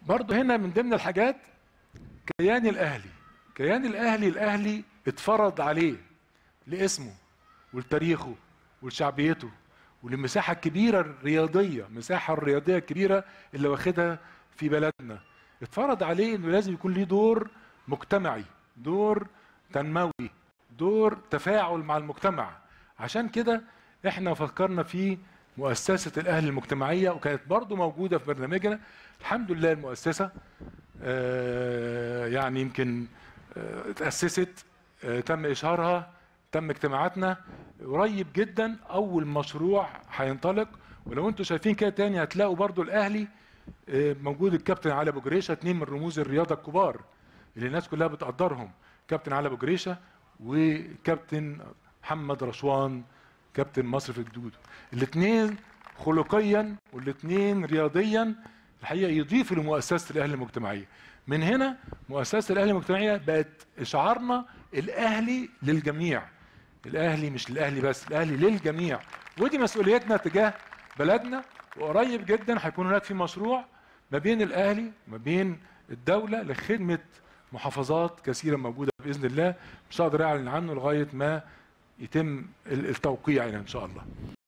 برضه هنا من ضمن الحاجات كيان الاهلي كيان الاهلي الاهلي اتفرض عليه لاسمه ولتاريخه ولشعبيته وللمساحه الكبيره الرياضيه المساحه الرياضيه الكبيره اللي واخدها في بلدنا اتفرض عليه انه لازم يكون ليه دور مجتمعي دور تنموي دور تفاعل مع المجتمع عشان كده احنا فكرنا في مؤسسة الأهل المجتمعية وكانت برضو موجودة في برنامجنا الحمد لله المؤسسة آه، يعني يمكن آه، اتأسست آه، تم إشهارها تم اجتماعاتنا قريب جدا أول مشروع هينطلق ولو انتم شايفين كده تاني هتلاقوا برضو الأهلي آه، موجود الكابتن علي أبو جريشة اتنين من رموز الرياضة الكبار اللي الناس كلها بتقدرهم كابتن علي أبو جريشة وكابتن محمد رشوان كابتن مصر في الجدود الاثنين خلقيا والاثنين رياضيا الحقيقه يضيفوا لمؤسسه الاهلي المجتمعيه من هنا مؤسسه الاهلي المجتمعيه بقت شعارنا الاهلي للجميع الاهلي مش للاهلي بس الاهلي للجميع ودي مسؤوليتنا تجاه بلدنا وقريب جدا هيكون هناك في مشروع ما بين الاهلي وما بين الدوله لخدمه محافظات كثيره موجوده باذن الله مش هقدر اعلن عنه لغايه ما يتم التوقيع يعني ان شاء الله